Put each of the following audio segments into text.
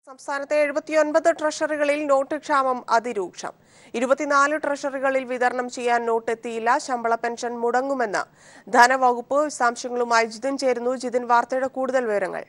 സംസ്ഥാനത്തെ എഴുപത്തിയൊൻപത് ട്രഷറികളിൽ നോട്ട് ക്ഷാമം അതിരൂക്ഷം ഇരുപത്തിനാല് ട്രഷറികളിൽ വിതരണം ചെയ്യാൻ നോട്ട് എത്തിയില്ല ശമ്പള പെൻഷൻ മുടങ്ങുമെന്ന് ധനവകുപ്പ് വിശദാംശങ്ങളുമായി ജിതിൻ ചേരുന്നു ജിതിൻ വാർത്തയുടെ കൂടുതൽ വിവരങ്ങൾ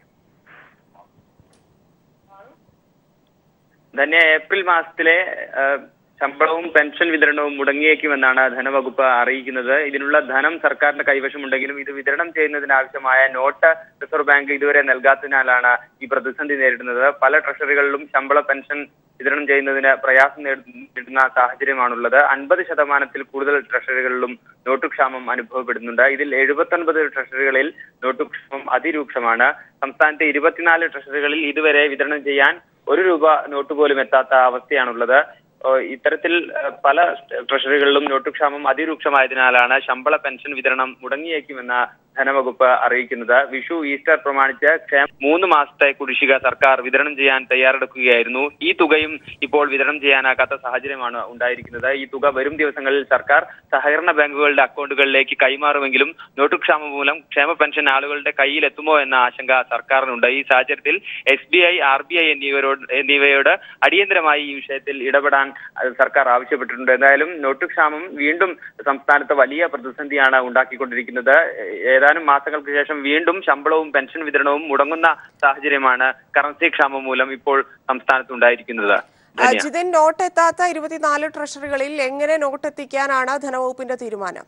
തന്നെ ഏപ്രിൽ മാസത്തിലെ ആ, ശമ്പളവും പെൻഷൻ വിതരണവും മുടങ്ങിയേക്കുമെന്നാണ് ധനവകുപ്പ് അറിയിക്കുന്നത് ഇതിനുള്ള ധനം സർക്കാരിന്റെ കൈവശമുണ്ടെങ്കിലും ഇത് വിതരണം ചെയ്യുന്നതിനാവശ്യമായ നോട്ട് റിസർവ് ബാങ്ക് ഇതുവരെ നൽകാത്തതിനാലാണ് ഈ പ്രതിസന്ധി നേരിടുന്നത് പല ട്രഷറികളിലും ശമ്പള പെൻഷൻ വിതരണം ചെയ്യുന്നതിന് പ്രയാസം നേരിടുന്ന സാഹചര്യമാണുള്ളത് അൻപത് ശതമാനത്തിൽ കൂടുതൽ ട്രഷറികളിലും നോട്ട് ക്ഷാമം അനുഭവപ്പെടുന്നുണ്ട് ഇതിൽ എഴുപത്തൊൻപത് ട്രഷറികളിൽ നോട്ട് ക്ഷാമം അതിരൂക്ഷമാണ് സംസ്ഥാനത്തെ ഇരുപത്തിനാല് ട്രഷറികളിൽ ഇതുവരെ വിതരണം ചെയ്യാൻ ഒരു രൂപ നോട്ട് പോലും എത്താത്ത അവസ്ഥയാണുള്ളത് ഏഹ് ഇത്തരത്തിൽ ഏഹ് പല ട്രഷറികളിലും നോട്ട് ക്ഷാമം അതിരൂക്ഷമായതിനാലാണ് ശമ്പള പെൻഷൻ വിതരണം മുടങ്ങിയേക്കുമെന്ന് ധനവകുപ്പ് അറിയിക്കുന്നത് വിഷു ഈസ്റ്റർ പ്രമാണിച്ച് ക്ഷേമ മൂന്ന് മാസത്തെ കുടിശ്ശിക സർക്കാർ വിതരണം ചെയ്യാൻ തയ്യാറെടുക്കുകയായിരുന്നു ഈ തുകയും ഇപ്പോൾ വിതരണം ചെയ്യാനാകാത്ത സാഹചര്യമാണ് ഉണ്ടായിരിക്കുന്നത് ഈ തുക വരും ദിവസങ്ങളിൽ സർക്കാർ സഹകരണ ബാങ്കുകളുടെ അക്കൗണ്ടുകളിലേക്ക് കൈമാറുമെങ്കിലും നോട്ട് ക്ഷാമം മൂലം ക്ഷേമ പെൻഷൻ ആളുകളുടെ കയ്യിൽ എത്തുമോ എന്ന ആശങ്ക സർക്കാരിനുണ്ട് ഈ സാഹചര്യത്തിൽ S B I R B I എന്നിവരോട് എന്നിവയോട് അടിയന്തരമായി ഈ വിഷയത്തിൽ ഇടപെടാൻ അഹ് സർക്കാർ ആവശ്യപ്പെട്ടിട്ടുണ്ട് എന്തായാലും നോട്ട് ക്ഷാമം വീണ്ടും സംസ്ഥാനത്ത് വലിയ പ്രതിസന്ധിയാണ് ഉണ്ടാക്കിക്കൊണ്ടിരിക്കുന്നത് ഏ- ഏതാനും മാസങ്ങൾക്ക് ശേഷം വീണ്ടും ശമ്പളവും പെൻഷൻ വിതരണവും മുടങ്ങുന്ന സാഹചര്യമാണ് കറൻസി ക്ഷാമം മൂലം ഇപ്പോൾ സംസ്ഥാനത്ത് ഉണ്ടായിരിക്കുന്നത് ആ, ധന്യ. ജിതിൻ നോട്ട് എത്താത്ത ഇരുപത്തിനാല് ട്രഷറികളിൽ എങ്ങനെ നോട്ട് എത്തിക്കാനാണ് ധനവകുപ്പിന്റെ തീരുമാനം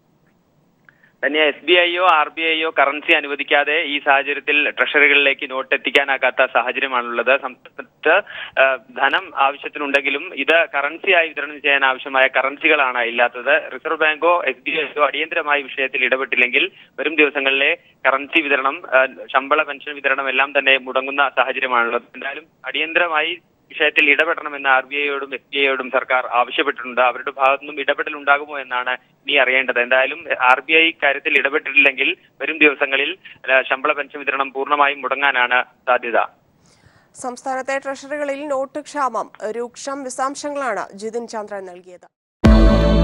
തന്നെ എസ് ബി ഐയോ ആർ ബി ഐയോ കറൻസി അനുവദിക്കാതെ ഈ സാഹചര്യത്തിൽ ട്രഷറികളിലേക്ക് നോട്ട് എത്തിക്കാനാകാത്ത സാഹചര്യമാണുള്ളത് സംസ്ഥാനത്ത് ആ, ധനം ആവശ്യത്തിനുണ്ടെങ്കിലും ഇത് കറൻസിയായി വിതരണം ചെയ്യാൻ ആവശ്യമായ കറൻസികളാണ് ഇല്ലാത്തത് റിസർവ് ബാങ്കോ എസ് ബി ഐയോ അടിയന്തരമായി വിഷയത്തിൽ ഇടപെട്ടില്ലെങ്കിൽ വരും ദിവസങ്ങളിലെ കറൻസി വിതരണം ആ, ശമ്പള പെൻഷൻ വിതരണം എല്ലാം തന്നെ മുടങ്ങുന്ന സാഹചര്യമാണുള്ളത് എന്തായാലും അടിയന്തരമായി വിഷയത്തിൽ ഇടപെടണമെന്ന് ആർ ബി ഐയോടും എസ് ബി ഐയോടും സർക്കാർ ആവശ്യപ്പെട്ടിട്ടുണ്ട് അവരുടെ ഭാഗത്തു നിന്നും ഇടപെടൽ ഉണ്ടാകുമോ എന്നാണ് ഇനി അറിയേണ്ടത് എന്തായാലും ആർ ബി ഐ കാര്യത്തിൽ ഇടപെട്ടിട്ടില്ലെങ്കിൽ വരും ദിവസങ്ങളിൽ ആ, ശമ്പള പെൻഷൻ വിതരണം പൂർണ്ണമായും മുടങ്ങാനാണ് സാധ്യത സംസ്ഥാനത്തെ ട്രഷറികളിൽ നോട്ട് ക്ഷാമം രൂക്ഷം വിശദാംശങ്ങളാണ് ജിതിൻ ചന്ദ്രൻ നൽകിയത്